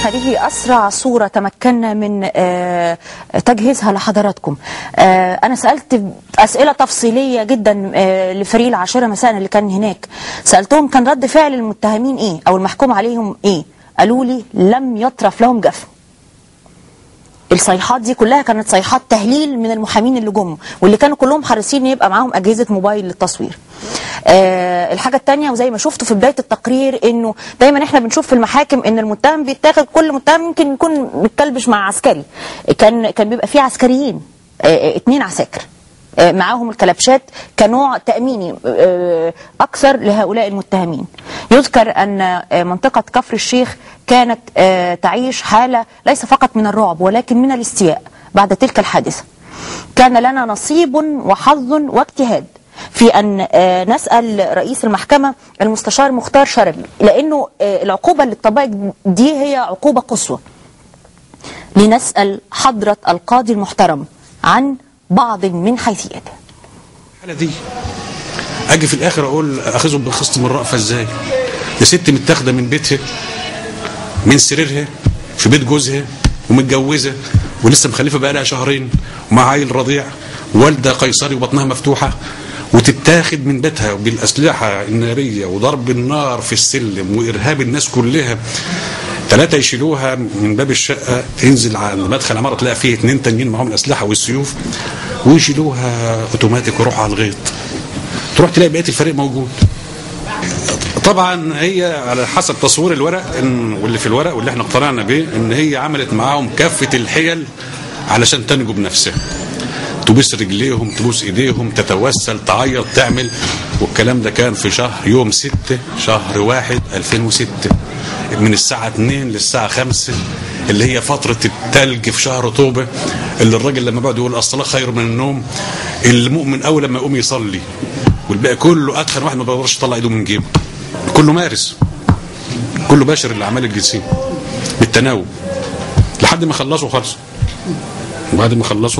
هذه أسرع صورة تمكنا من آه، تجهيزها لحضراتكم آه، أنا سألت أسئلة تفصيلية جدا آه، لفريق العاشرة مساء اللي كان هناك سألتهم كان رد فعل المتهمين إيه أو المحكوم عليهم إيه قالوا لي لم يطرف لهم جفن الصيحات دي كلها كانت صيحات تهليل من المحامين اللي جم واللي كانوا كلهم حريصين يبقى معاهم اجهزه موبايل للتصوير. آه الحاجه الثانيه وزي ما شفتوا في بدايه التقرير انه دايما احنا بنشوف في المحاكم ان المتهم بيتاخد كل متهم يمكن يكون متكلبش مع عسكري. كان كان بيبقى فيه عسكريين آه اثنين عساكر. آه، معاهم الكلبشات كنوع تأميني آه، أكثر لهؤلاء المتهمين يذكر أن آه، منطقة كفر الشيخ كانت آه، تعيش حالة ليس فقط من الرعب ولكن من الاستياء بعد تلك الحادثة كان لنا نصيب وحظ واجتهاد في أن آه، نسأل رئيس المحكمة المستشار مختار شربي لأنه آه، العقوبة اللي اتطبقت دي هي عقوبة قصوى لنسأل حضرة القاضي المحترم عن بعض من حيثياته الحالة دي اجي في الاخر اقول اخذهم بالخصم من الرأفة ازاي يا ست متاخده من بيتها من سريرها في بيت جوزها ومتجوزه ولسه مخلفه بقى لها شهرين ومع عيل رضيع والده قيصري وبطنها مفتوحه وتتاخد من بيتها بالاسلحه الناريه وضرب النار في السلم وارهاب الناس كلها ثلاثة يشيلوها من باب الشقة تنزل عند مدخل عمارة تلاقي فيه اتنين تانيين معاهم الأسلحة والسيوف ويشيلوها أوتوماتيك ويروحوا على الغيط تروح تلاقي بقية الفريق موجود طبعا هي على حسب تصوير الورق إن واللي في الورق واللي احنا اقتنعنا بيه ان هي عملت معاهم كافة الحيل علشان تنجو بنفسها تبوس رجليهم تبوس ايديهم تتوسل تعيط تعمل والكلام ده كان في شهر يوم 6 شهر 1 2006 من الساعة 2 للساعة 5 اللي هي فترة التلج في شهر طوبة اللي الراجل لما بعد يقول الصلاة خير من النوم المؤمن أول لما يقوم يصلي والباقي كله أدخن واحد ما بيقدرش يطلع ايده من جيبه كله مارس كله باشر الأعمال الجنسية بالتناوب لحد ما خلصوا خالص وبعد ما خلصوا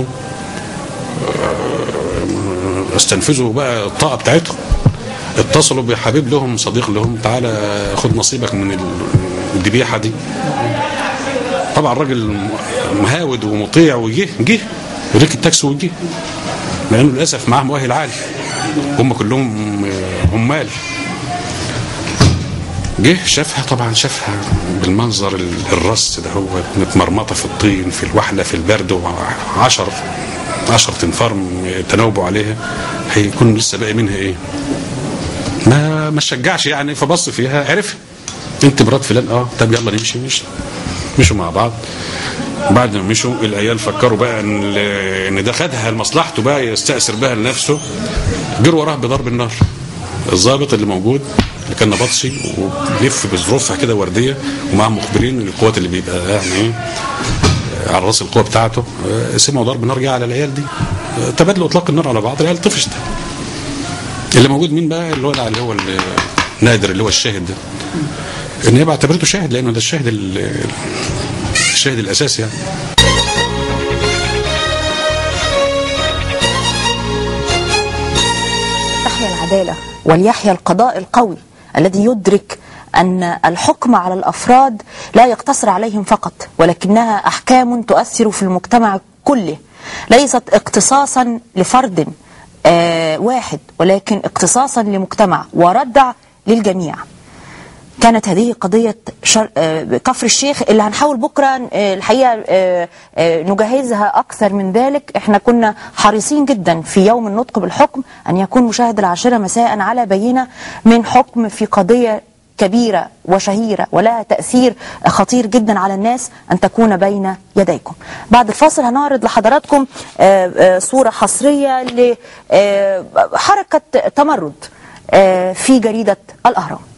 استنفذوا بقى الطاقه بتاعتهم اتصلوا بحبيب لهم صديق لهم تعالى خد نصيبك من الذبيحه دي طبعا الراجل مهاود ومطيع وجه جه ركب تاكسي وجه لانه للاسف معاه مؤهل عالي هم كلهم عمال جه شافها طبعا شافها بالمنظر الرص ده هو متمرمطه في الطين في الوحله في البرد وعشر عشر تنفار تناوبوا عليها هيكون لسه باقي منها ايه ما ما شجعش يعني فبص فيها عرف انت مرات فلان اه طب يلا نمشي مشي مشوا مع بعض بعد ما مشوا العيال فكروا بقى ان ان ده خدها لمصلحته بقى يستأثر بها لنفسه جروا وراه بضرب النار الضابط اللي موجود اللي كان نبطشي وبيلف بظروفها كده ورديه ومعاه مخبرين القوات اللي بيبقى يعني ايه على راس القوه بتاعته سمعوا ضرب نار جه على العيال دي تبادلوا اطلاق النار على بعض العيال طفشت اللي موجود مين بقى اللي هو اللي هو نادر اللي هو الشاهد ده ان هي بعتبرته شاهد لانه ده الشاهد الشاهد الاساسي يعني تحيا العداله وليحيا القضاء القوي الذي يدرك أن الحكم على الأفراد لا يقتصر عليهم فقط ولكنها أحكام تؤثر في المجتمع كله ليست اقتصاصا لفرد آه واحد ولكن اقتصاصا لمجتمع وردع للجميع كانت هذه قضية شر... آه كفر الشيخ اللي هنحاول بكرة آه الحقيقة آه نجهزها أكثر من ذلك احنا كنا حريصين جدا في يوم النطق بالحكم أن يكون مشاهد العاشرة مساء على بينة من حكم في قضية كبيرة وشهيرة ولها تأثير خطير جدا على الناس أن تكون بين يديكم بعد الفاصل هنعرض لحضراتكم صورة حصرية لحركة تمرد في جريدة الأهرام